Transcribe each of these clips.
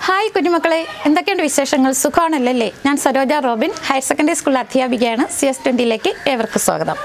Hi കുഞ്ഞുമക്കളെ എന്തൊക്കെയുണ്ട് വിശേഷങ്ങൾ സുഖമാണല്ലേ ഞാൻ Saroja Robin higher secondary school അധ്യാപികയാണ് സി എസ് ട്വൻറ്റിയിലേക്ക് ഏവർക്കും സ്വാഗതം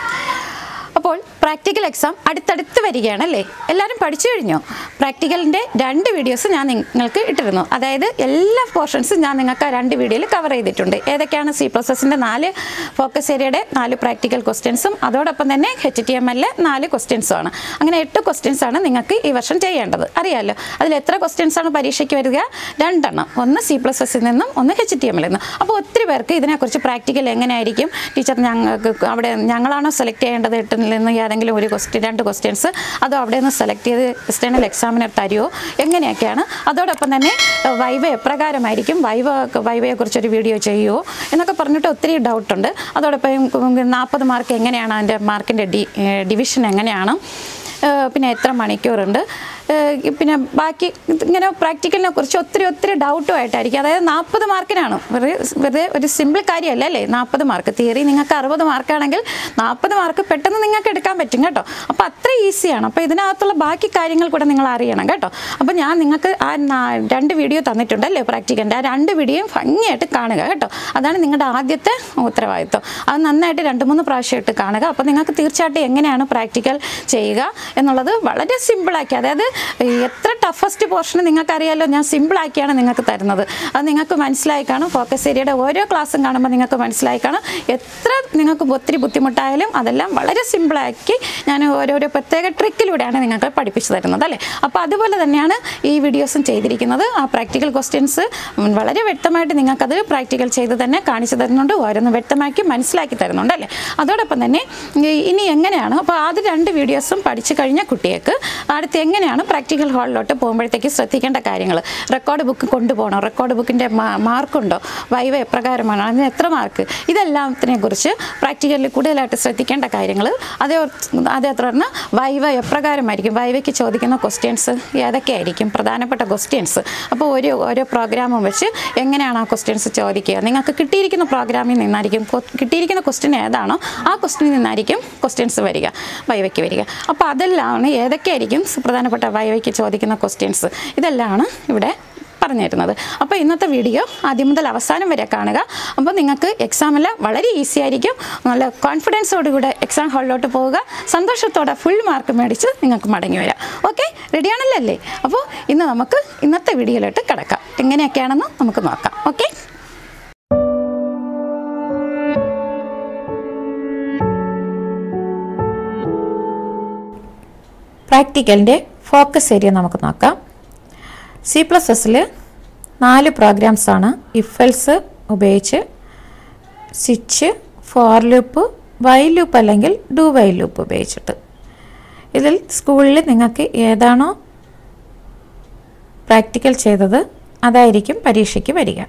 അപ്പോൾ പ്രാക്ടിക്കൽ എക്സാം അടുത്തടുത്ത് വരികയാണ് അല്ലേ എല്ലാവരും പഠിച്ചു കഴിഞ്ഞോ പ്രാക്ടിക്കലിൻ്റെ രണ്ട് വീഡിയോസ് ഞാൻ നിങ്ങൾക്ക് ഇട്ടിരുന്നു അതായത് എല്ലാ പോർഷൻസും ഞാൻ നിങ്ങൾക്ക് ആ രണ്ട് വീഡിയോയിൽ കവർ ചെയ്തിട്ടുണ്ട് ഏതൊക്കെയാണ് സി പ്രോസസ്സിൻ്റെ നാല് ഫോക്കസ് ഏരിയയുടെ നാല് പ്രാക്ടിക്കൽ ക്വസ്റ്റ്യൻസും അതോടൊപ്പം തന്നെ എച്ച് ടി എം എല്ലിലെ നാല് ക്വസ്റ്റ്യൻസും ആണ് അങ്ങനെ എട്ട് ക്വസ്റ്റ്യൻസ് ആണ് നിങ്ങൾക്ക് ഈ വർഷം ചെയ്യേണ്ടത് അറിയാമല്ലോ അതിൽ എത്ര ക്വസ്റ്റ്യൻസ് ആണ് പരീക്ഷയ്ക്ക് വരിക രണ്ടെണ്ണം ഒന്ന് സി പ്ലസ് എസിൽ നിന്നും ഒന്ന് എച്ച് ടി എമ്മിൽ നിന്നും അപ്പോൾ ഒത്തിരി പേർക്ക് ഇതിനെക്കുറിച്ച് പ്രാക്ടിക്കൽ എങ്ങനെയായിരിക്കും ടീച്ചർ ഞങ്ങൾക്ക് അവിടെ ഞങ്ങളാണോ സെലക്ട് ചെയ്യേണ്ടത് എട്ടിൽ നിന്ന് ഏതെങ്കിലും ഒരു ക്വസ്റ്റ്യൻ രണ്ട് ക്വസ്റ്റ്യൻസ് അതോ അവിടെ നിന്ന് സെലക്ട് ചെയ്ത് എക്സ്റ്റേണൽ എക്സാമിനർ തരുമോ എങ്ങനെയൊക്കെയാണ് അതോടൊപ്പം തന്നെ ഏഹ്, വൈവ എപ്രകാരമായിരിക്കും വൈവ വൈവയെക്കുറിച്ചൊരു വീഡിയോ ചെയ്യുമോ എന്നൊക്കെ പറഞ്ഞിട്ട് ഒത്തിരി ഡൗട്ടുണ്ട് അതോടൊപ്പം നാൽപ്പത് മാർക്ക് എങ്ങനെയാണ് അതിൻ്റെ മാർക്കിൻ്റെ ഡി ഏഹ്, ഡിവിഷൻ എങ്ങനെയാണ് ഏഹ്, പിന്നെ എത്ര മണിക്കൂറുണ്ട് ഏഹ്, പിന്നെ ബാക്കി ഇങ്ങനെ പ്രാക്ടിക്കലിനെ കുറിച്ച് ഒത്തിരി ഒത്തിരി ഡൗട്ടും ആയിട്ടായിരിക്കും അതായത് നാൽപ്പത് മാർക്കിനാണ് വെറുതെ വെറുതെ ഒരു സിമ്പിൾ കാര്യമല്ല അല്ലേ നാൽപ്പത് മാർക്ക് തിയറി നിങ്ങൾക്ക് അറുപത് മാർക്കാണെങ്കിൽ നാൽപ്പത് മാർക്ക് പെട്ടെന്ന് നിങ്ങൾക്ക് എടുക്കാൻ പറ്റും കേട്ടോ അപ്പോൾ അത്ര ഈസിയാണ് അപ്പോൾ ഇതിനകത്തുള്ള ബാക്കി കാര്യങ്ങൾ കൂടെ നിങ്ങൾ അറിയണം കേട്ടോ അപ്പോൾ ഞാൻ നിങ്ങൾക്ക് ആ നാ- രണ്ട് വീഡിയോ തന്നിട്ടുണ്ടല്ലേ പ്രാക്ടിക്കലിൻ്റെ ആ രണ്ട് വീഡിയോയും ഭംഗിയായിട്ട് കാണുക കേട്ടോ അതാണ് നിങ്ങളുടെ ആദ്യത്തെ ഉത്തരവാദിത്വം അത് നന്നായിട്ട് രണ്ട് മൂന്ന് പ്രാവശ്യമായിട്ട് കാണുക അപ്പോൾ നിങ്ങൾക്ക് തീർച്ചയായിട്ടും എങ്ങനെയാണ് പ്രാക്ടിക്കൽ ചെയ്യുക എന്നുള്ളത് വളരെ സിമ്പിളാക്കി അതായത് ഈ എത്ര ടഫസ്റ്റ് പോർഷൻ നിങ്ങൾക്കറിയാലോ ഞാൻ സിമ്പിളാക്കിയാണ് നിങ്ങൾക്ക് തരുന്നത് അത് നിങ്ങൾക്ക് മനസ്സിലായി കാണും ഫോക്കസ് ഏരിയയുടെ ഓരോ ക്ലാസ്സും കാണുമ്പോൾ നിങ്ങൾക്ക് മനസ്സിലായി കാണും എത്ര നിങ്ങൾക്ക് ഒത്തിരി ബുദ്ധിമുട്ടായാലും അതെല്ലാം വളരെ സിമ്പിളാക്കി ഞാൻ ഓരോരോ പ്രത്യേക ട്രിക്കിലൂടെയാണ് നിങ്ങൾക്ക് പഠിപ്പിച്ചു തരുന്നത് അല്ലേ അപ്പോൾ അതുപോലെ തന്നെയാണ് ഈ വീഡിയോസും ചെയ്തിരിക്കുന്നത് ആ പ്രാക്ടിക്കൽ ക്വസ്റ്റ്യൻസ് വളരെ വ്യക്തമായിട്ട് നിങ്ങൾക്കത് പ്രാക്ടിക്കൽ ചെയ്ത് തന്നെ കാണിച്ചു തരുന്നുണ്ട് ഓരോന്ന് വ്യക്തമാക്കി മനസ്സിലാക്കി തരുന്നുണ്ട് അല്ലേ അതോടൊപ്പം തന്നെ ഈ- ഇനി എങ്ങനെയാണ് അപ്പോൾ ആദ്യ രണ്ട് വീഡിയോസും പഠിച്ചു കഴിഞ്ഞ കുട്ടികൾക്ക് അടുത്ത് എങ്ങനെയാണ് പ്രാക്ടിക്കൽ ഹാളിലോട്ട് പോകുമ്പോഴത്തേക്ക് ശ്രദ്ധിക്കേണ്ട കാര്യങ്ങൾ റെക്കോർഡ് ബുക്ക് കൊണ്ടുപോകണം റെക്കോർഡ് ബുക്കിൻ്റെ മാർക്കുണ്ടോ വൈവ എപ്രകാരമാണ് അതിന് എത്ര മാർക്ക് ഇതെല്ലാത്തിനെ കുറിച്ച് പ്രാക്ടിക്കലിൽ കൂടുതലായിട്ട് ശ്രദ്ധിക്കേണ്ട കാര്യങ്ങൾ അതേ അതേ തുടർന്ന് വൈവ എപ്രകാരമായിരിക്കും വൈവയ്ക്ക് ചോദിക്കുന്ന ക്വസ്റ്റ്യൻസ് ഏതൊക്കെയായിരിക്കും പ്രധാനപ്പെട്ട ക്വസ്റ്റ്യൻസ് അപ്പോൾ ഒരു ഓരോ പ്രോഗ്രാമും വെച്ച് എങ്ങനെയാണ് ആ ക്വസ്റ്റ്യൻസ് ചോദിക്കുക നിങ്ങൾക്ക് കിട്ടിയിരിക്കുന്ന പ്രോഗ്രാമിൽ നിന്നായിരിക്കും കൊ- കിട്ടിയിരിക്കുന്ന ക്വസ്റ്റ്യൻ ഏതാണോ ആ ക്വസ്റ്റ്യനിൽ നിന്നായിരിക്കും ക്വസ്റ്റ്യൻസ് വരിക വൈവയ്ക്ക് വരിക അപ്പോൾ അതെല്ലാമാണ് ഏതൊക്കെയായിരിക്കും പ്രധാനപ്പെട്ട വൈവയ്ക്ക് ചോദിക്കുന്ന ക്വസ്റ്റ്യൻസ് ഇതെല്ലാമാണ് ഇവിടെ പറഞ്ഞു തരുന്നത് അപ്പോൾ ഇന്നത്തെ വീഡിയോ ആദ്യം മുതൽ അവസാനം വരെ കാണുക അപ്പോൾ നിങ്ങൾക്ക് എക്സാമിൽ വളരെ ഈസി ആയിരിക്കും നല്ല കോൺഫിഡൻസോടുകൂടെ എക്സാം ഹാളിലോട്ട് പോവുക സന്തോഷത്തോടെ ഫുൾ മാർക്ക് മേടിച്ച് നിങ്ങൾക്ക് മടങ്ങി വരാം ഓക്കെ റെഡിയാണല്ലോ അല്ലേ അപ്പോൾ ഇന്ന് നമുക്ക് ഇന്നത്തെ വീഡിയോയിലോട്ട് കിടക്കാം എങ്ങനെയൊക്കെയാണെന്ന് നമുക്ക് നോക്കാം ഓക്കെ പ്രാക്ടിക്കലിൻ്റെ ഫോക്കസ് ഏരിയ നമുക്ക് നോക്കാം സി പ്ലസ് എസിൽ നാല് പ്രോഗ്രാംസാണ് ഇഫൽസ് ഉപയോഗിച്ച് switch for loop while loop അല്ലെങ്കിൽ ഡു വൈ ലൂപ്പ് ഉപയോഗിച്ചിട്ട് ഇതിൽ സ്കൂളിൽ നിങ്ങൾക്ക് ഏതാണോ പ്രാക്ടിക്കൽ ചെയ്തത് അതായിരിക്കും പരീക്ഷയ്ക്ക് വരിക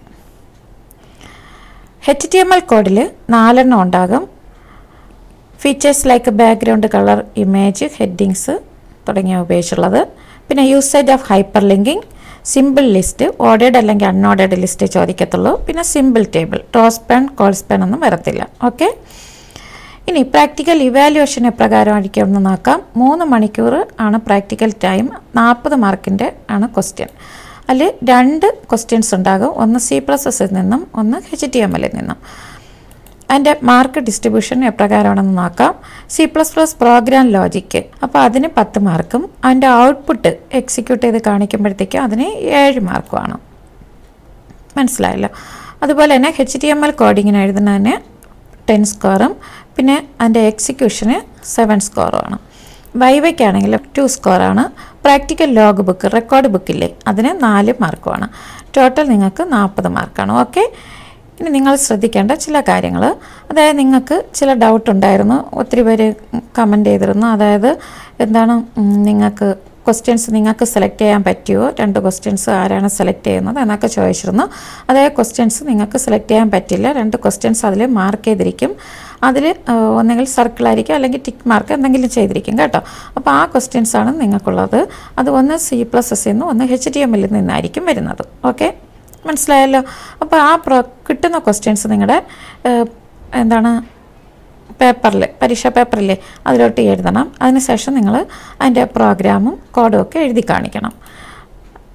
എച്ച് ടി എം എൽ കോഡിൽ നാലെണ്ണം ഉണ്ടാകും features like background colour image headings തുടങ്ങിയവ ഉപയോഗിച്ചുള്ളത് പിന്നെ usage of hyperlinking simple list ordered അല്ലെങ്കിൽ അൺഓർഡേഡ് ലിസ്റ്റ് ചോദിക്കത്തുള്ളൂ പിന്നെ simple table rowspan colspan ഒന്നും വരത്തില്ല ഓക്കെ ഇനി പ്രാക്ടിക്കൽ ഇവാലുവേഷൻ എപ്രകാരമായിരിക്കും എന്ന് നോക്കാം മൂന്ന് മണിക്കൂർ ആണ് പ്രാക്ടിക്കൽ ടൈം നാൽപ്പത് മാർക്കിൻ്റെ ആണ് ക്വസ്റ്റ്യൻ അതിൽ രണ്ട് ക്വസ്റ്റ്യൻസ് ഉണ്ടാകും ഒന്ന് സി പ്ലസ് എസിൽ നിന്നും ഒന്ന് എച്ച് ടി എം എല്ലിൽ നിന്നും അതിൻ്റെ മാർക്ക് ഡിസ്ട്രിബ്യൂഷൻ എപ്രകാരമാണെന്ന് നോക്കാം C plus plus program logic അപ്പോൾ അതിന് പത്ത് മാർക്കും അതിൻ്റെ ഔട്ട്പുട്ട് എക്സിക്യൂട്ട് ചെയ്ത് കാണിക്കുമ്പോഴത്തേക്കും അതിന് ഏഴ് മാർക്കുമാണ് മനസ്സിലായല്ലോ അതുപോലെ തന്നെ എച്ച് ടി എം എൽ കോഡിങ്ങിന് എഴുതുന്നതിന് ടെൻ സ്കോറും പിന്നെ അതിൻ്റെ എക്സിക്യൂഷന് സെവൻ സ്കോറുമാണ് വൈവയ്ക്കാണെങ്കിൽ ടു സ്കോറാണ് പ്രാക്ടിക്കൽ ലോഗ് ബുക്ക് റെക്കോർഡ് ബുക്കില്ലേ അതിന് നാല് മാർക്കുമാണ് ടോട്ടൽ നിങ്ങൾക്ക് നാൽപ്പത് മാർക്കാണ് ഓക്കെ ഇനി നിങ്ങൾ ശ്രദ്ധിക്കേണ്ട ചില കാര്യങ്ങൾ അതായത് നിങ്ങൾക്ക് ചില ഡൗട്ട് ഉണ്ടായിരുന്നു ഒത്തിരി പേര് കമൻറ്റ് ചെയ്തിരുന്നു അതായത് എന്താണ് ഉം, നിങ്ങൾക്ക് ക്വസ്റ്റ്യൻസ് നിങ്ങൾക്ക് സെലക്ട് ചെയ്യാൻ പറ്റുമോ രണ്ട് ക്വസ്റ്റ്യൻസ് ആരാണ് സെലക്ട് ചെയ്യുന്നത് എന്നൊക്കെ ചോദിച്ചിരുന്നു അതായത് ക്വസ്റ്റ്യൻസ് നിങ്ങൾക്ക് സെലക്ട് ചെയ്യാൻ പറ്റില്ല രണ്ട് ക്വസ്റ്റ്യൻസ് അതിൽ മാർക്ക് ചെയ്തിരിക്കും അതിൽ ഒന്നെങ്കിൽ സർക്കിളായിരിക്കും അല്ലെങ്കിൽ ടിക്ക് മാർക്ക് എന്തെങ്കിലും ചെയ്തിരിക്കും കേട്ടോ അപ്പോൾ ആ ക്വസ്റ്റ്യൻസ് ആണ് നിങ്ങൾക്കുള്ളത് അത് ഒന്ന് സി പ്ലസ് എസ് നിന്നും ഒന്ന് എച്ച് ടി എമ്മിൽ നിന്നായിരിക്കും വരുന്നത് ഓക്കെ മനസ്സിലായല്ലോ അപ്പോൾ ആ പ്രോ കിട്ടുന്ന ക്വസ്റ്റ്യൻസ് നിങ്ങളുടെ എന്താണ് പേപ്പറിൽ പരീക്ഷാ പേപ്പറില്ലേ അതിലോട്ട് എഴുതണം അതിനുശേഷം നിങ്ങൾ അതിൻ്റെ പ്രോഗ്രാമും കോഡും ഒക്കെ എഴുതി കാണിക്കണം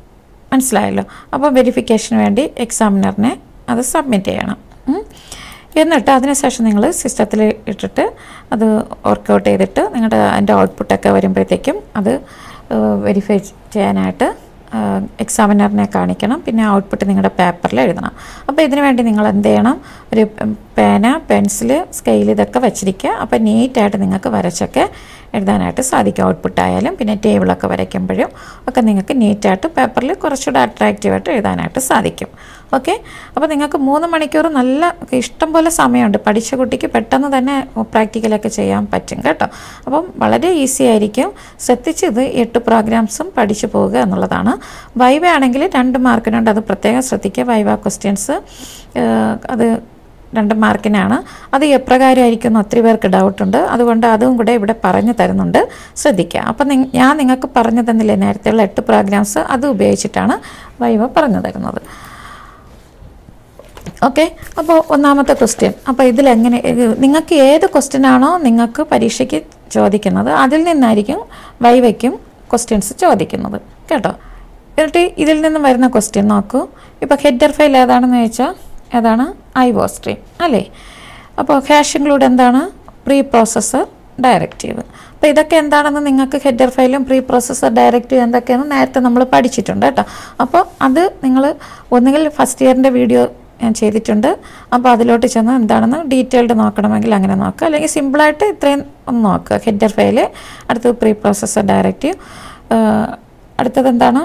മനസ്സിലായല്ലോ അപ്പോൾ വെരിഫിക്കേഷന് വേണ്ടി എക്സാമിനറിനെ അത് സബ്മിറ്റ് ചെയ്യണം ഉം. എന്നിട്ട് അതിനുശേഷം നിങ്ങൾ സിസ്റ്റത്തിൽ ഇട്ടിട്ട് അത് വർക്കൗട്ട് ചെയ്തിട്ട് നിങ്ങളുടെ അതിൻ്റെ ഔട്ട്പുട്ടൊക്കെ വരുമ്പോഴത്തേക്കും അത് വെരിഫൈ ചെയ്യാനായിട്ട് എക്സാമിനറിനെ കാണിക്കണം പിന്നെ ഔട്ട്പുട്ട് നിങ്ങളുടെ പേപ്പറിൽ എഴുതണം അപ്പോൾ ഇതിനു വേണ്ടി നിങ്ങൾ എന്ത് ചെയ്യണം ഒരു പേന പെൻസിൽ സ്കെയിൽ ഇതൊക്കെ വെച്ചിരിക്കുക അപ്പോൾ നീറ്റായിട്ട് നിങ്ങൾക്ക് വരച്ചൊക്കെ എഴുതാനായിട്ട് സാധിക്കും ഔട്ട്പുട്ട് ആയാലും പിന്നെ ടേബിളൊക്കെ വരയ്ക്കുമ്പോഴും ഒക്കെ നിങ്ങൾക്ക് നീറ്റായിട്ട് പേപ്പറിൽ കുറച്ചുകൂടെ അട്രാക്റ്റീവായിട്ട് എഴുതാനായിട്ട് സാധിക്കും ഓക്കെ അപ്പോൾ നിങ്ങൾക്ക് മൂന്ന് മണിക്കൂർ നല്ല ഇഷ്ടം പോലെ സമയമുണ്ട് പഠിച്ച കുട്ടിക്ക് പെട്ടെന്ന് തന്നെ പ്രാക്ടിക്കലൊക്കെ ചെയ്യാൻ പറ്റും കേട്ടോ അപ്പം വളരെ ഈസി ആയിരിക്കും ശ്രദ്ധിച്ച് ഇത് എട്ട് പ്രോഗ്രാംസും പഠിച്ചു പോവുക എന്നുള്ളതാണ് വൈവ ആണെങ്കിൽ രണ്ട് മാർക്കിനുണ്ട് അത് പ്രത്യേകം ശ്രദ്ധിക്കുക വൈവ ക്വസ്റ്റ്യൻസ് അത് രണ്ട് മാർക്കിനാണ് അത് എപ്രകാരമായിരിക്കും എന്ന് ഒത്തിരി പേർക്ക് ഡൗട്ടുണ്ട് അതുകൊണ്ട് അതും കൂടെ ഇവിടെ പറഞ്ഞു തരുന്നുണ്ട് ശ്രദ്ധിക്കുക അപ്പം നിങ്ങ- ഞാൻ നിങ്ങൾക്ക് പറഞ്ഞു തന്നില്ലേ നേരത്തെയുള്ള എട്ട് പ്രോഗ്രാംസ് അത് ഉപയോഗിച്ചിട്ടാണ് വൈവ പറഞ്ഞു തരുന്നത് ഓക്കെ അപ്പോൾ ഒന്നാമത്തെ ക്വസ്റ്റ്യൻ അപ്പോൾ ഇതിലെങ്ങനെ ഇത് നിങ്ങൾക്ക് ഏത് ക്വസ്റ്റ്യൻ ആണോ നിങ്ങൾക്ക് പരീക്ഷയ്ക്ക് ചോദിക്കുന്നത് അതിൽ നിന്നായിരിക്കും വൈവയ്ക്കും ക്വസ്റ്റ്യൻസ് ചോദിക്കുന്നത് കേട്ടോ എന്നിട്ട് ഇതിൽ നിന്ന് വരുന്ന ക്വസ്റ്റ്യൻ നോക്കൂ ഇപ്പോൾ ഹെഡർ ഫയൽ ഏതാണെന്ന് ചോദിച്ചാൽ ഏതാണ് ഐവോ സ്ട്രീം അല്ലേ അപ്പോൾ ഹാഷ് ഇൻക്ലൂഡ് എന്താണ് പ്രീ പ്രോസസ്സർ ഡയറക്റ്റീവ് അപ്പോൾ ഇതൊക്കെ എന്താണെന്ന് നിങ്ങൾക്ക് ഹെഡർ ഫയലും പ്രീ പ്രോസസ്സർ ഡയറക്റ്റീവ് എന്തൊക്കെയാണെന്ന് നേരത്തെ നമ്മൾ പഠിച്ചിട്ടുണ്ട് കേട്ടോ അപ്പോൾ അത് നിങ്ങൾ ഒന്നുകിൽ ഫസ്റ്റ് ഇയറിൻ്റെ വീഡിയോ ഞാൻ ചെയ്തിട്ടുണ്ട് അപ്പോൾ അതിലോട്ട് ചെന്ന് എന്താണെന്ന് ഡീറ്റെയിൽഡ് നോക്കണമെങ്കിൽ അങ്ങനെ നോക്കുക അല്ലെങ്കിൽ സിമ്പിളായിട്ട് ഇത്രയും ഒന്ന് നോക്കുക ഹെഡർ ഫയൽ അടുത്തത് പ്രീ പ്രോസസ്സർ ഡയറക്റ്റീവ് അടുത്തത് എന്താണ്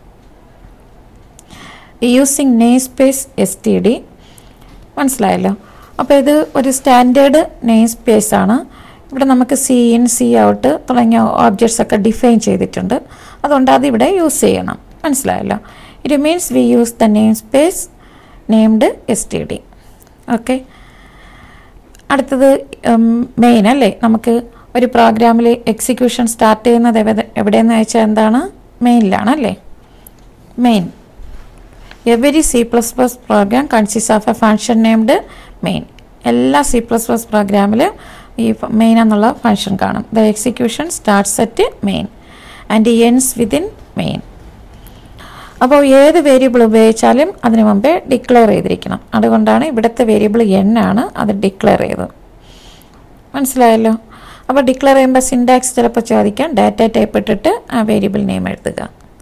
യൂസിങ് നെയ് സ്പേസ് എസ് ടി ഡി മനസ്സിലായല്ലോ അപ്പോൾ ഇത് ഒരു സ്റ്റാൻഡേർഡ് നെയിം സ്പേസ് ആണ് ഇവിടെ നമുക്ക് സി ഇൻ സി ഔട്ട് തുടങ്ങിയ ഓബ്ജക്ട്സ് ഒക്കെ ഡിഫൈൻ ചെയ്തിട്ടുണ്ട് അതുകൊണ്ട് അതിവിടെ യൂസ് ചെയ്യണം മനസ്സിലായല്ലോ it means we use the namespace named S T D okay അടുത്തത് മെയിൻ അല്ലേ നമുക്ക് ഒരു പ്രോഗ്രാമിൽ എക്സിക്യൂഷൻ സ്റ്റാർട്ട് ചെയ്യുന്നത് എവിടെ എവിടെയെന്ന് വെച്ചാൽ എന്താണ് മെയിനിലാണ് അല്ലേ main every C plus plus program consist of a function named main എല്ലാ സി പ്ലസ് പ്ലസ് പ്രോഗ്രാമിലും ഈ മെയിൻ എന്നുള്ള ഫങ്ഷൻ കാണും the execution starts at main and ends within main അപ്പോൾ ഏത് വേരിയബിൾ ഉപയോഗിച്ചാലും അതിനു മുമ്പേ ഡിക്ലെയർ ചെയ്തിരിക്കണം അതുകൊണ്ടാണ് ഇവിടുത്തെ വേരിയബിൾ എൻ ആണ് അത് ഡിക്ലെയർ ചെയ്തത് മനസ്സിലായല്ലോ അപ്പോൾ ഡിക്ലെയർ ചെയ്യുമ്പോൾ സിൻടാക്സ് ചിലപ്പോൾ ചോദിക്കാം ഡാറ്റ ടൈപ്പ് ഇട്ടിട്ട് ആ വേരിയബിൾ നെയിം എഴുതുക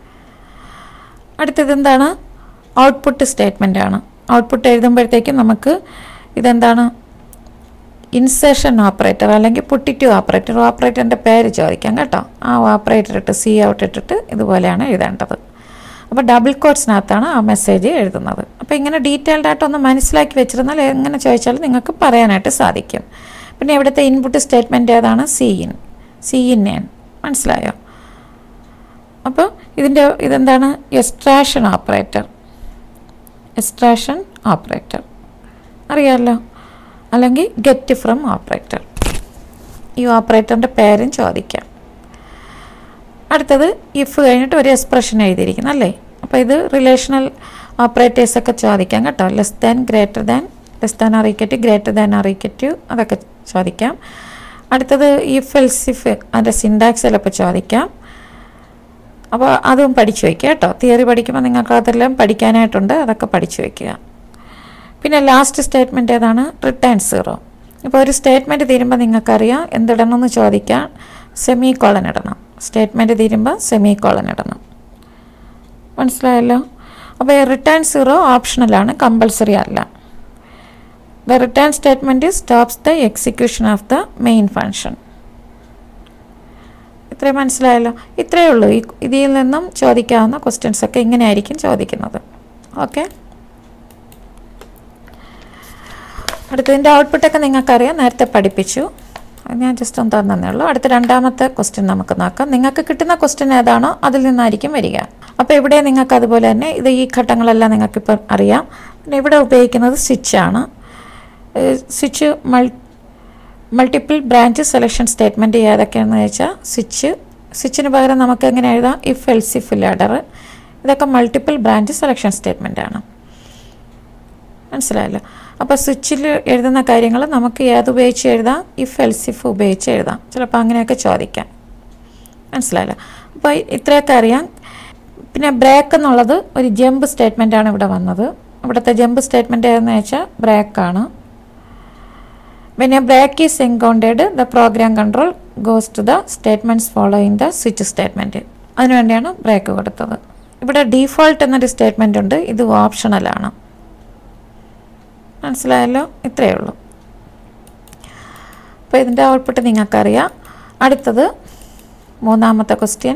അടുത്തത് എന്താണ് ഔട്ട്പുട്ട് സ്റ്റേറ്റ്മെൻ്റ് ആണ് ഔട്ട്പുട്ട് എഴുതുമ്പോഴത്തേക്കും നമുക്ക് ഇതെന്താണ് ഇൻസേഷൻ ഓപ്പറേറ്റർ അല്ലെങ്കിൽ പുട്ടിറ്റു ഓപ്പറേറ്റർ ഓപ്പറേറ്ററിൻ്റെ പേര് ചോദിക്കാം കേട്ടോ ആ ഓപ്പറേറ്റർ ഇട്ട് സി ഔട്ട് ഇട്ടിട്ട് ഇതുപോലെയാണ് എഴുതേണ്ടത് അപ്പോൾ ഡബിൾ കോഡ്സിനകത്താണ് ആ മെസ്സേജ് എഴുതുന്നത് അപ്പോൾ ഇങ്ങനെ ഡീറ്റെയിൽഡ് ആയിട്ട് ഒന്ന് മനസ്സിലാക്കി വെച്ചിരുന്നാൽ എങ്ങനെ ചോദിച്ചാലും നിങ്ങൾക്ക് പറയാനായിട്ട് സാധിക്കും പിന്നെ ഇവിടുത്തെ ഇൻപുട്ട് സ്റ്റേറ്റ്മെൻറ്റ് ഏതാണ് cin cin N മനസ്സിലായോ അപ്പോൾ ഇതിൻ്റെ ഇതെന്താണ് എസ്ട്രാഷൻ ഓപ്പറേറ്റർ എസ്ട്രാഷൻ ഓപ്പറേറ്റർ അറിയാമല്ലോ അല്ലെങ്കിൽ ഗെറ്റ് ഫ്രം ഓപ്പറേറ്റർ ഈ ഓപ്പറേറ്ററിൻ്റെ പേരും ചോദിക്കാം അടുത്തത് ഇഫ് കഴിഞ്ഞിട്ട് ഒരു എക്സ്പ്രഷൻ എഴുതിയിരിക്കുന്നു അല്ലേ അപ്പോൾ ഇത് റിലേഷണൽ ഓപ്പറേറ്റേഴ്സ് ഒക്കെ ചോദിക്കാം കേട്ടോ less than greater than less than അറിയിക്കറ്റീവ് ഗ്രേറ്റർ ദാൻ അറിയിക്കറ്റീവ് അതൊക്കെ ചോദിക്കാം അടുത്തത് ഇഫ് എൽസ് ഇഫ് അതിൻ്റെ സിൻഡാക്സ് ചിലപ്പോൾ ചോദിക്കാം അപ്പോൾ അതും പഠിച്ചു വയ്ക്കുക കേട്ടോ തിയറി പഠിക്കുമ്പോൾ നിങ്ങൾക്ക് അതെല്ലാം പഠിക്കാനായിട്ടുണ്ട് അതൊക്കെ പഠിച്ചു വയ്ക്കുക പിന്നെ ലാസ്റ്റ് സ്റ്റേറ്റ്മെൻറ്റ് ഏതാണ് റിട്ടേൺ സീറോ ഇപ്പോൾ ഒരു സ്റ്റേറ്റ്മെൻറ്റ് തീരുമ്പോൾ നിങ്ങൾക്കറിയാം എന്തിടണമെന്ന് ചോദിക്കാൻ സെമി കോളൻ ഇടണം സ്റ്റേറ്റ്മെൻറ്റ് തീരുമ്പോൾ സെമി കോളൻ ഇടണം മനസ്സിലായല്ലോ അപ്പോൾ റിട്ടേൺ സീറോ ഓപ്ഷണലാണ് കമ്പൾസറി അല്ല the return statement stops the execution of the main function ഇത്രയും മനസ്സിലായല്ലോ ഇത്രയേ ഉള്ളൂ ഈ ഇതിൽ നിന്നും ചോദിക്കാവുന്ന ക്വസ്റ്റ്യൻസ് ഒക്കെ ഇങ്ങനെയായിരിക്കും ചോദിക്കുന്നത് ഓക്കെ അടുത്തതിൻ്റെ ഔട്ട്പുട്ടൊക്കെ നിങ്ങൾക്കറിയാം നേരത്തെ പഠിപ്പിച്ചു അത് ഞാൻ ജസ്റ്റ് ഒന്ന് തന്നേ ഉള്ളൂ അടുത്ത രണ്ടാമത്തെ ക്വസ്റ്റ്യൻ നമുക്ക് നോക്കാം നിങ്ങൾക്ക് കിട്ടുന്ന ക്വസ്റ്റ്യൻ ഏതാണോ അതിൽ നിന്നായിരിക്കും വരിക അപ്പോൾ ഇവിടെ നിങ്ങൾക്ക് അതുപോലെ തന്നെ ഇത് ഈ ഘട്ടങ്ങളെല്ലാം നിങ്ങൾക്കിപ്പോൾ അറിയാം പിന്നെ ഇവിടെ ഉപയോഗിക്കുന്നത് സ്വിച്ചാണ് സ്വിച്ച് മൾ മൾട്ടിപ്പിൾ ബ്രാഞ്ച് സെലക്ഷൻ സ്റ്റേറ്റ്മെൻറ്റ് ഏതൊക്കെയാണെന്ന് വെച്ചാൽ സ്വിച്ച് സ്വിച്ചിന് പകരം നമുക്ക് എങ്ങനെ എഴുതാം ഇഫ് എൽസ് ഇഫ് ലാഡർ ഇതൊക്കെ മൾട്ടിപ്പിൾ ബ്രാഞ്ച് സെലക്ഷൻ സ്റ്റേറ്റ്മെൻ്റ് ആണ് മനസ്സിലായല്ലോ അപ്പോൾ സ്വിച്ചിൽ എഴുതുന്ന കാര്യങ്ങൾ നമുക്ക് ഏത് ഉപയോഗിച്ച് എഴുതാം ഇഫ് എൽസ് ഇഫ് ഉപയോഗിച്ച് എഴുതാം ചിലപ്പോൾ അങ്ങനെയൊക്കെ ചോദിക്കാം മനസ്സിലായല്ലോ അപ്പോൾ ഇത്രയൊക്കെ അറിയാം പിന്നെ ബ്രേക്ക് എന്നുള്ളത് ഒരു ജമ്പ് സ്റ്റേറ്റ്മെൻ്റ് ആണ് ഇവിടെ വന്നത് ഇവിടുത്തെ ജമ്പ് സ്റ്റേറ്റ്മെൻ്റ് ഏതെന്ന് വെച്ചാൽ ബ്രേക്കാണ് when a break is encountered the program control goes to the statements following the switch statement അതിനുവേണ്ടിയാണ് ബ്രേക്ക് കൊടുത്തത് ഇവിടെ ഡീഫോൾട്ട് എന്നൊരു സ്റ്റേറ്റ്മെൻ്റ് ഉണ്ട് ഇത് ഓപ്ഷണലാണ് മനസ്സിലായല്ലോ ഇത്രയേ ഉള്ളൂ അപ്പോൾ ഇതിൻ്റെ ഔട്ട്പുട്ട് നിങ്ങൾക്കറിയാം അടുത്തത് മൂന്നാമത്തെ ക്വസ്റ്റ്യൻ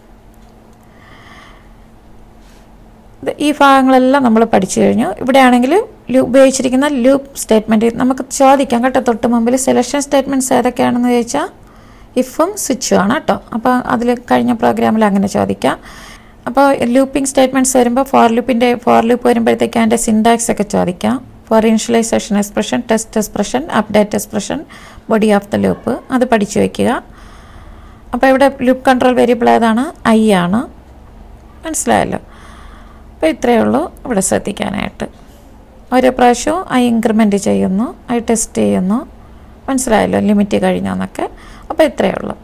ഈ ഭാഗങ്ങളെല്ലാം നമ്മൾ പഠിച്ചു കഴിഞ്ഞു ഇവിടെയാണെങ്കിൽ ഉപയോഗിച്ചിരിക്കുന്ന ലൂപ്പ് സ്റ്റേറ്റ്മെൻറ്റ് നമുക്ക് ചോദിക്കാം കേട്ടോ തൊട്ട് മുമ്പിൽ സെലക്ഷൻ സ്റ്റേറ്റ്മെൻറ്റ്സ് ഏതൊക്കെയാണെന്ന് ചോദിച്ചാൽ ഇഫും സ്വിച്ചും ആണ് കേട്ടോ അപ്പോൾ അതിൽ കഴിഞ്ഞ പ്രോഗ്രാമിൽ അങ്ങനെ ചോദിക്കാം അപ്പോൾ ലൂപ്പിംഗ് സ്റ്റേറ്റ്മെൻറ്റ്സ് വരുമ്പോൾ ഫോർ ലൂപ്പിൻ്റെ ഫോർ ലൂപ്പ് വരുമ്പോഴത്തേക്ക് അതിൻ്റെ സിൻടാക്സ് ഒക്കെ ചോദിക്കാം for initialisation expression test expression update expression body of the loop അത് പഠിച്ചു വയ്ക്കുക അപ്പോൾ ഇവിടെ ലൂപ്പ് കൺട്രോൾ വേരിയബിൾ ഏതാണ് ഐ ആണ് മനസ്സിലായല്ലോ അപ്പോൾ ഇത്രയേ ഉള്ളൂ ഇവിടെ ശ്രദ്ധിക്കാനായിട്ട് ഓരോ പ്രാവശ്യവും ഐ ഇൻക്രിമെൻറ്റ് ചെയ്യുന്നു ഐ ടെസ്റ്റ് ചെയ്യുന്നു മനസ്സിലായല്ലോ ലിമിറ്റ് കഴിഞ്ഞോന്നൊക്കെ അപ്പോൾ ഇത്രയേ ഉള്ളൂ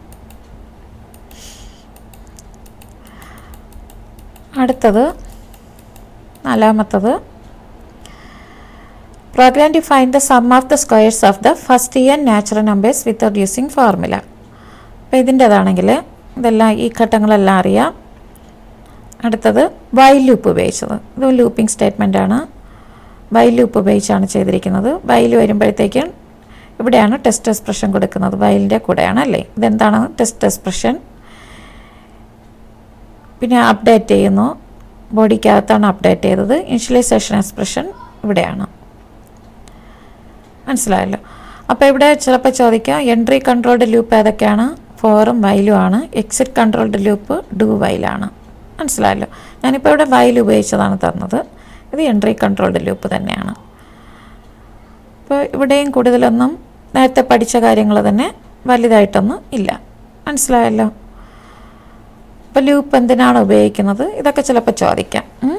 അടുത്തത് നാലാമത്തത് program to find the sum of the squares of the first year natural numbers without using formula അപ്പോൾ ഇതിൻ്റേതാണെങ്കിൽ ഇതെല്ലാം ഈ ഘട്ടങ്ങളെല്ലാം അറിയാം അടുത്തത് വൈൽ ലൂപ്പ് ഉപയോഗിച്ചത് ഇത് ലൂപ്പിംഗ് സ്റ്റേറ്റ്മെൻ്റ് ആണ് വൈൽ ലൂപ്പ് ഉപയോഗിച്ചാണ് ചെയ്തിരിക്കുന്നത് വൈൽ വരുമ്പോഴത്തേക്കും ഇവിടെയാണ് ടെസ്റ്റ് എക്സ്പ്രഷൻ കൊടുക്കുന്നത് വൈലിൻ്റെ കൂടെയാണ് അല്ലേ ഇതെന്താണ് ടെസ്റ്റ് എക്സ്പ്രഷൻ പിന്നെ അപ്ഡേറ്റ് ചെയ്യുന്നു ബോഡിക്കകത്താണ് അപ്ഡേറ്റ് ചെയ്തത് ഇനിഷ്യലൈസേഷൻ എക്സ്പ്രഷൻ ഇവിടെയാണ് മനസ്സിലായല്ലോ അപ്പോൾ ഇവിടെ ചിലപ്പോൾ ചോദിക്കാം എൻട്രി കൺട്രോൾഡ് ലൂപ്പ് ഏതൊക്കെയാണ് ഫോറും വൈലും ആണ് എക്സിറ്റ് കൺട്രോൾഡ് ലൂപ്പ് ഡു വൈലാണ് മനസ്സിലായല്ലോ ഞാനിപ്പോൾ ഇവിടെ വൈൽ ഉപയോഗിച്ചതാണ് തന്നത് ഇത് എൻട്രി കൺട്രോൾഡ് ലൂപ്പ് തന്നെയാണ് അപ്പോൾ ഇവിടെയും കൂടുതലൊന്നും നേരത്തെ പഠിച്ച കാര്യങ്ങൾ തന്നെ വലുതായിട്ടൊന്നും ഇല്ല മനസ്സിലായല്ലോ അപ്പോൾ ലൂപ്പ് എന്തിനാണ് ഉപയോഗിക്കുന്നത് ഇതൊക്കെ ചിലപ്പോൾ ചോദിക്കാം ഉം.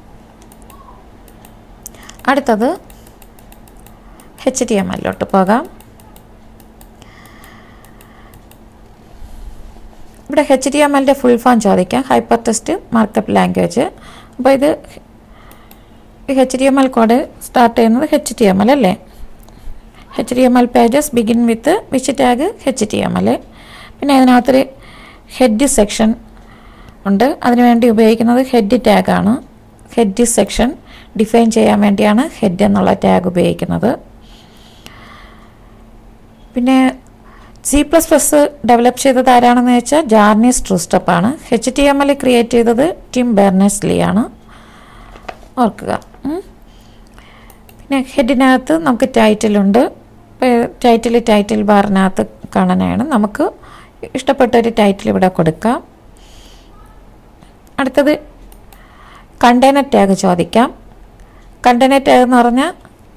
അടുത്തത് എച്ച് ടി എം എല്ലോട്ട് പോകാം ഇവിടെ എച്ച് ടി എം എല്ലിൻ്റെ ഫുൾ ഫോം ചോദിക്കാം ഹൈപ്പർ ടെസ്റ്റ് മാർക്കപ്പ് ലാംഗ്വേജ് അപ്പോൾ ഇത് H T M L code start ചെയ്യുന്നത് എച്ച് ടി എം എൽ അല്ലേ H T M L pages begin with which tag H T M L പിന്നെ അതിനകത്തൊരു head section ഉണ്ട് അതിനുവേണ്ടി ഉപയോഗിക്കുന്നത് ഹെഡ് ടാഗാണ് ഹെഡ് സെക്ഷൻ ഡിഫൈൻ ചെയ്യാൻ വേണ്ടിയാണ് ഹെഡ് എന്നുള്ള ടാഗ് ഉപയോഗിക്കുന്നത് പിന്നെ സി പ്ലസ് പ്ലസ് ഡെവലപ്പ് ചെയ്തത് ആരാണെന്ന് വെച്ചാൽ ജാർണീസ് ട്രൂസ്റ്റപ്പാണ് H T M L create ചെയ്തത് ടിം ബെർണസ്ലി ആണ് ഓർക്കുക ഉം. പിന്നെ ഹെഡിനകത്ത് നമുക്ക് ടൈറ്റിലുണ്ട് ടൈറ്റിൽ ടൈറ്റിൽ ബാറിനകത്ത് കാണാനാണ് നമുക്ക് ഇഷ്ടപ്പെട്ട ഒരു ടൈറ്റിൽ ഇവിടെ കൊടുക്കാം അടുത്തത് കണ്ടെയ്നർ ടാഗ് ചോദിക്കാം കണ്ടെയ്നർ ടാഗ് എന്ന് പറഞ്ഞാൽ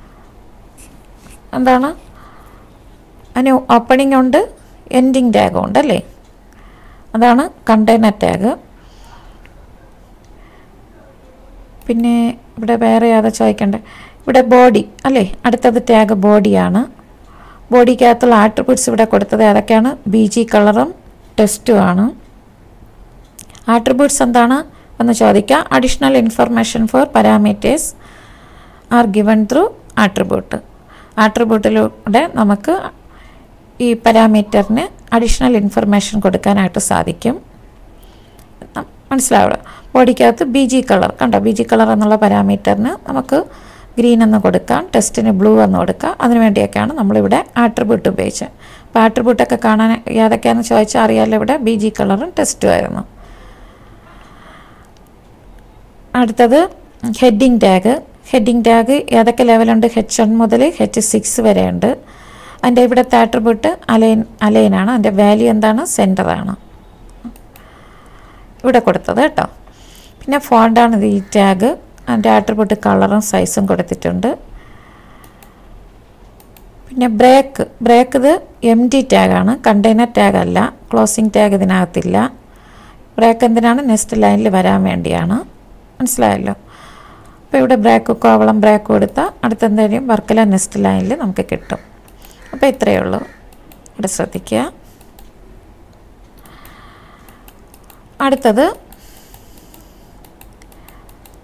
എന്താണ് അതിന് ഓപ്പണിംഗ് ഉണ്ട് എൻഡിങ് ടാഗും ഉണ്ട് അല്ലേ അതാണ് കണ്ടെയ്നർ ടാഗ് പിന്നെ ഇവിടെ വേറെ ഏതാ ചോദിക്കണ്ടേ ഇവിടെ ബോഡി അല്ലേ അടുത്തത് ടാഗ് ബോഡിയാണ് ബോഡിക്കകത്തുള്ള ആട്രിബ്യൂട്ട്സ് ഇവിടെ കൊടുത്തത് ഏതൊക്കെയാണ് ബി ജി കളറും ടെസ്റ്റും ആണ് ആട്രിബ്യൂട്ട്സ് എന്താണ് എന്ന് ചോദിക്കാം additional information for parameters are given through attribute ആട്രിബ്യൂട്ടിലൂടെ നമുക്ക് ഈ പാരാമീറ്ററിന് അഡീഷണൽ ഇൻഫർമേഷൻ കൊടുക്കാനായിട്ട് സാധിക്കും മനസ്സിലാവുക ബോഡിക്കകത്ത് ബി ജി കളർ കണ്ടോ ബി ജി കളർ എന്നുള്ള പാരാമീറ്ററിന് നമുക്ക് ഗ്രീൻ എന്ന് കൊടുക്കാം ടെസ്റ്റിന് ബ്ലൂ എന്ന് കൊടുക്കാം അതിനു വേണ്ടിയൊക്കെയാണ് നമ്മളിവിടെ ആട്രിബ്യൂട്ട് ഉപയോഗിച്ചത് അപ്പോൾ ആട്രിബ്യൂട്ടൊക്കെ കാണാൻ ഏതൊക്കെയാണെന്ന് ചോദിച്ചാൽ അറിയാമല്ലോ ഇവിടെ ബി ജി കളറും ടെസ്റ്റും ആയിരുന്നു അടുത്തത് ഹെഡിങ് ടാഗ് ഹെഡിങ് ടാഗ് ഏതൊക്കെ ലെവലുണ്ട് ഹെച്ച് വൺ മുതൽ ഹെച്ച് സിക്സ് വരെ ഉണ്ട് അതിൻ്റെ ഇവിടുത്തെ ആട്രിബ്യൂട്ട് അലൈൻ അലൈനാണ് അതിൻ്റെ വാല്യൂ എന്താണ് സെൻറ്ററാണ് ഇവിടെ കൊടുത്തത് കേട്ടോ പിന്നെ ഫോണ്ടാണ് ഇത് ഈ ടാഗ് അതിൻ്റെ ആട്രിബ്യൂട്ട് കളറും സൈസും കൊടുത്തിട്ടുണ്ട് പിന്നെ ബ്രേക്ക് ബ്രേക്ക് ഇത് എം ടി ടാഗാണ് കണ്ടെയ്നർ ടാഗ് അല്ല ക്ലോസിംഗ് ടാഗ് ഇതിനകത്തില്ല ബ്രേക്ക് എന്തിനാണ് നെക്സ്റ്റ് ലൈനിൽ വരാൻ വേണ്ടിയാണ് മനസ്സിലായല്ലോ അപ്പോൾ ഇവിടെ ബ്രേക്ക് കോവളം ബ്രേക്ക് കൊടുത്താൽ അടുത്ത എന്തെങ്കിലും വർക്കല നെക്സ്റ്റ് ലൈനിൽ നമുക്ക് കിട്ടും അപ്പോൾ ഇത്രയേ ഉള്ളൂ ഇവിടെ ശ്രദ്ധിക്കുക അടുത്തത്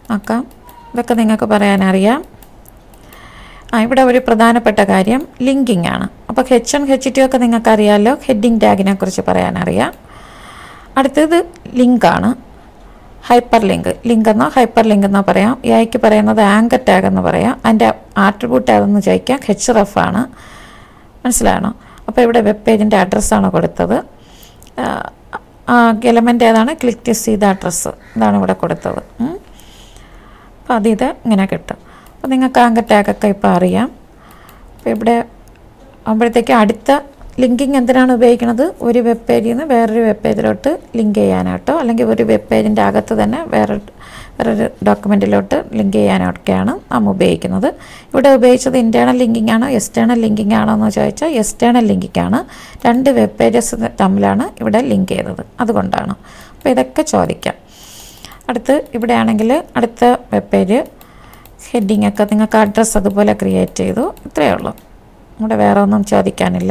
നോക്കാം ഇതൊക്കെ നിങ്ങൾക്ക് പറയാനറിയാം ആ ഇവിടെ ഒരു പ്രധാനപ്പെട്ട കാര്യം ലിങ്കിങ് ആണ് അപ്പോൾ ഹെച്ച് വൺ ഹെച്ച് ടു ഒക്കെ നിങ്ങൾക്ക് അറിയാമല്ലോ ഹെഡിങ് ടാഗിനെ കുറിച്ച് പറയാനറിയാം അടുത്തത് ലിങ്കാണ് ഹൈപ്പർ ലിങ്ക് ലിങ്ക് എന്നോ ഹൈപ്പർ ലിങ്ക് എന്നോ പറയാം എഐക്ക് പറയുന്നത് ആങ്കർ ടാഗ് എന്ന് പറയാം അതിൻ്റെ ആട്രിബ്യൂട്ട് അതെന്ന് ചോദിക്കാം ഹെച്ച് റഫ് ആണ് മനസ്സിലാണോ അപ്പോൾ ഇവിടെ വെബ് പേജിൻ്റെ അഡ്രസ്സാണ് കൊടുത്തത് എലമെൻ്റ് ഏതാണ് click to see the address ഇതാണ് ഇവിടെ കൊടുത്തത് ഉം. അപ്പോൾ അത് ഇത് ഇങ്ങനെ കിട്ടും അപ്പോൾ നിങ്ങൾക്ക് ആങ്കർ ടാഗൊക്കെ ഇപ്പോൾ അറിയാം അപ്പോൾ ഇവിടെ ആകുമ്പോഴത്തേക്ക് അടുത്ത ലിങ്കിങ് എന്തിനാണ് ഉപയോഗിക്കുന്നത് ഒരു വെബ് പേജിൽ നിന്ന് വേറൊരു വെബ് പേജിലോട്ട് ലിങ്ക് ചെയ്യാനായിട്ടോ അല്ലെങ്കിൽ ഒരു വെബ് പേജിൻ്റെ അകത്ത് തന്നെ വേറെ വേറൊരു ഡോക്യുമെൻറ്റിലോട്ട് ലിങ്ക് ചെയ്യാനൊക്കെയാണ് നാം ഉപയോഗിക്കുന്നത് ഇവിടെ ഉപയോഗിച്ചത് ഇൻറ്റേർണൽ ലിങ്കിങ് ആണോ എക്സ്റ്റേണൽ ലിങ്കിങ് ആണോ എന്ന് ചോദിച്ചാൽ എക്സ്റ്റേണൽ ലിങ്കിങ് ആണ് രണ്ട് വെബ് പേജസ് തമ്മിലാണ് ഇവിടെ ലിങ്ക് ചെയ്തത് അതുകൊണ്ടാണ് അപ്പോൾ ഇതൊക്കെ ചോദിക്കാം അടുത്ത് ഇവിടെ ആണെങ്കിൽ അടുത്ത വെബ് പേജ് ഹെഡിങ് ഒക്കെ നിങ്ങൾക്ക് അഡ്രസ്സ് അതുപോലെ ക്രിയേറ്റ് ചെയ്തു ഇത്രയേ ഉള്ളൂ ഇവിടെ വേറെ ഒന്നും ചോദിക്കാനില്ല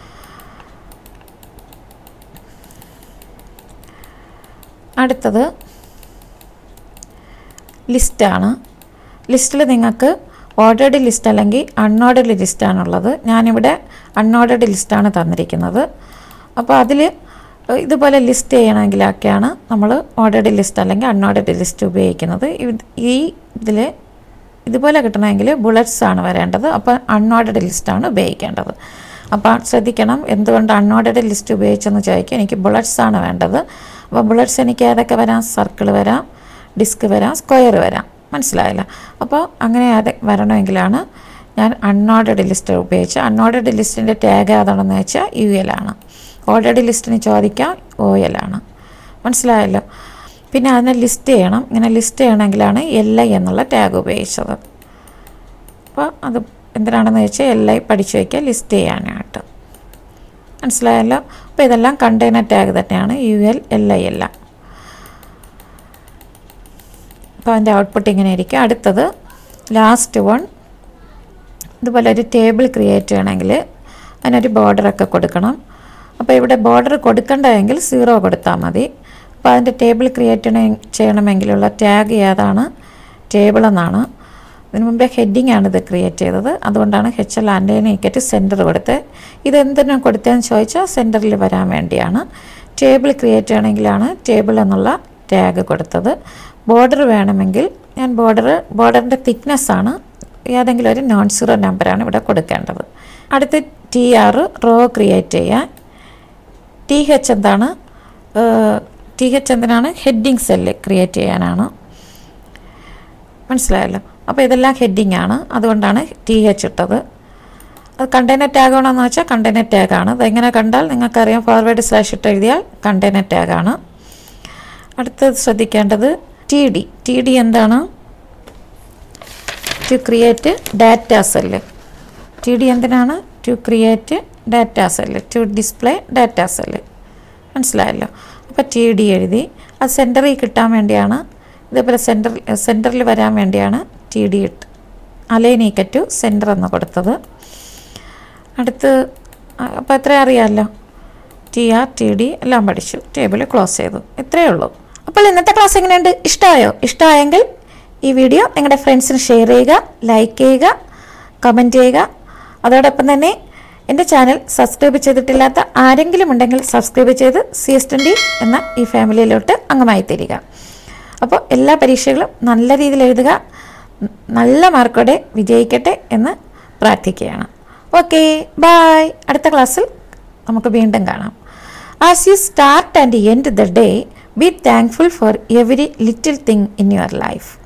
അടുത്തത് ലിസ്റ്റാണ് ലിസ്റ്റിൽ നിങ്ങൾക്ക് ഓർഡേഡ് ലിസ്റ്റ് അല്ലെങ്കിൽ അൺഓർഡേഡ് ലിസ്റ്റാണുള്ളത് ഞാനിവിടെ അൺഓർഡേഡ് ലിസ്റ്റാണ് തന്നിരിക്കുന്നത് അപ്പോൾ അതിൽ ഇതുപോലെ ലിസ്റ്റ് ചെയ്യണമെങ്കിലൊക്കെയാണ് നമ്മൾ ഓർഡേഡ് ലിസ്റ്റ് അല്ലെങ്കിൽ അൺഓർഡേഡ് ലിസ്റ്റ് ഉപയോഗിക്കുന്നത് ഇത് ഈ ഇതിൽ ഇതുപോലെ കിട്ടണമെങ്കിൽ ബുള്ളറ്റ്സ് ആണ് വരേണ്ടത് അപ്പോൾ അൺഓർഡേഡ് ലിസ്റ്റാണ് ഉപയോഗിക്കേണ്ടത് അപ്പോൾ ശ്രദ്ധിക്കണം എന്തുകൊണ്ട് അൺഓർഡേഡ് ലിസ്റ്റ് ഉപയോഗിച്ചെന്ന് ചോദിക്കും എനിക്ക് ബുള്ളറ്റ്സ് ആണ് വേണ്ടത് അപ്പോൾ ബുള്ളറ്റ്സ് എനിക്ക് ഏതൊക്കെ വരാം സർക്കിൾ വരാം ഡിസ്ക് വരാം സ്ക്വയർ വരാം മനസ്സിലായില്ല അപ്പോൾ അങ്ങനെ അത് വരണമെങ്കിലാണ് ഞാൻ അൺഓർഡേഡ് ലിസ്റ്റ് ഉപയോഗിച്ച് അൺഓർഡേഡ് ലിസ്റ്റിൻ്റെ ടാഗ് ഏതാണെന്ന് വെച്ചാൽ യു എൽ ആണ് ഓർഡേഡ് ലിസ്റ്റിന് ചോദിക്കാം ഒ എൽ ആണ് മനസ്സിലായല്ലോ പിന്നെ അതിനെ ലിസ്റ്റ് ചെയ്യണം ഇങ്ങനെ ലിസ്റ്റ് ചെയ്യണമെങ്കിലാണ് എൽ ഐ എന്നുള്ള ടാഗ് ഉപയോഗിച്ചത് അപ്പോൾ അത് എന്തിനാണെന്ന് വെച്ചാൽ എൽ ഐ പഠിച്ചു വയ്ക്കുക ലിസ്റ്റ് ചെയ്യാനായിട്ട് മനസ്സിലായല്ലോ അപ്പോൾ ഇതെല്ലാം കണ്ടെയ്നർ ടാഗ് തന്നെയാണ് യു എൽ എൽ ഐ എല്ലാം അപ്പോൾ അതിൻ്റെ ഔട്ട്പുട്ട് ഇങ്ങനെ ഇരിക്കും അടുത്തത് ലാസ്റ്റ് വൺ ഇതുപോലെ ഒരു ടേബിൾ ക്രിയേറ്റ് ചെയ്യണമെങ്കിൽ അതിനൊരു ബോർഡറൊക്കെ കൊടുക്കണം അപ്പോൾ ഇവിടെ ബോർഡർ കൊടുക്കണ്ടെങ്കിൽ സീറോ കൊടുത്താൽ മതി അപ്പോൾ അതിൻ്റെ ടേബിൾ ക്രിയേറ്റ് ചെയ്യണമെങ്കിലുള്ള ടാഗ് ഏതാണ് ടേബിൾ എന്നാണ് ഇതിന് മുമ്പേ ഹെഡിങ് ആണ് ഇത് ക്രിയേറ്റ് ചെയ്തത് അതുകൊണ്ടാണ് ഹെച്ച് എൽ ആൻഡേനെ ഇക്കറ്റ് സെൻറ്റർ കൊടുത്തത് ഇത് എന്തിനാണ് കൊടുത്തതെന്ന് ചോദിച്ചാൽ സെൻറ്ററിൽ വരാൻ വേണ്ടിയാണ് ടേബിൾ ക്രിയേറ്റ് ചെയ്യണമെങ്കിലാണ് ടേബിൾ എന്നുള്ള ടാഗ് കൊടുത്തത് ബോർഡർ വേണമെങ്കിൽ ഞാൻ ബോർഡർ ബോർഡറിൻ്റെ തിക്നെസ് ആണ് ഏതെങ്കിലും ഒരു നോൺ സീറോ നമ്പറാണ് ഇവിടെ കൊടുക്കേണ്ടത് അടുത്ത് ടി ആർ റോ ക്രിയേറ്റ് ചെയ്യാൻ ടി എച്ച് എന്താണ് ടി എച്ച് എന്തിനാണ് ഹെഡിങ് സെല്ല് ക്രിയേറ്റ് ചെയ്യാനാണ് മനസ്സിലായല്ലോ അപ്പോൾ ഇതെല്ലാം ഹെഡിങ് ആണ് അതുകൊണ്ടാണ് ടി എച്ച് ഇട്ടത് അത് കണ്ടെയ്നർ ടാഗ് ആണോന്ന് വെച്ചാൽ കണ്ടെയ്നർ ടാഗ് ആണ് അതെങ്ങനെ കണ്ടാൽ നിങ്ങൾക്കറിയാം ഫോർവേഡ് സ്ലാഷ് ഇട്ട് എഴുതിയാൽ കണ്ടെയ്നർ ടാഗ് ആണ് അടുത്തത് ശ്രദ്ധിക്കേണ്ടത് ടി ഡി ടി ഡി എന്താണ് to create data cell T D എന്തിനാണ് to create data cell to display data cell മനസ്സിലായല്ലോ അപ്പോൾ ടി ഡി എഴുതി അത് സെൻറ്ററിൽ കിട്ടാൻ വേണ്ടിയാണ് ഇതേപോലെ സെൻറ്റർ സെൻറ്ററിൽ വരാൻ വേണ്ടിയാണ് ടി ഡി ഇട്ട് അലൈനീക്ക ടു സെൻറ്റർ എന്ന് കൊടുത്തത് അടുത്ത് അപ്പോൾ എത്ര അറിയാമല്ലോ ടി ആർ ടി ഡി എല്ലാം പഠിച്ചു ടേബിൾ ക്ലോസ് ചെയ്തു ഇത്രയേ ഉള്ളൂ അപ്പോൾ ഇന്നത്തെ ക്ലാസ് എങ്ങനെയുണ്ട് ഇഷ്ടമായോ ഇഷ്ടമായെങ്കിൽ ഈ വീഡിയോ നിങ്ങളുടെ ഫ്രണ്ട്സിന് ഷെയർ ചെയ്യുക ലൈക്ക് ചെയ്യുക കമൻറ്റ് ചെയ്യുക അതോടൊപ്പം തന്നെ എൻ്റെ ചാനൽ സബ്സ്ക്രൈബ് ചെയ്തിട്ടില്ലാത്ത ആരെങ്കിലും ഉണ്ടെങ്കിൽ സബ്സ്ക്രൈബ് ചെയ്ത് സി എസ് ട്വൻറ്റി എന്ന ഈ ഫാമിലിയിലോട്ട് അംഗമായി തരിക അപ്പോൾ എല്ലാ പരീക്ഷകളും നല്ല രീതിയിൽ എഴുതുക നല്ല മാർക്കോടെ വിജയിക്കട്ടെ എന്ന് പ്രാർത്ഥിക്കുകയാണ് ഓക്കെ ബായ് അടുത്ത ക്ലാസ്സിൽ നമുക്ക് വീണ്ടും കാണാം as you start and end the day be thankful for every little thing in your life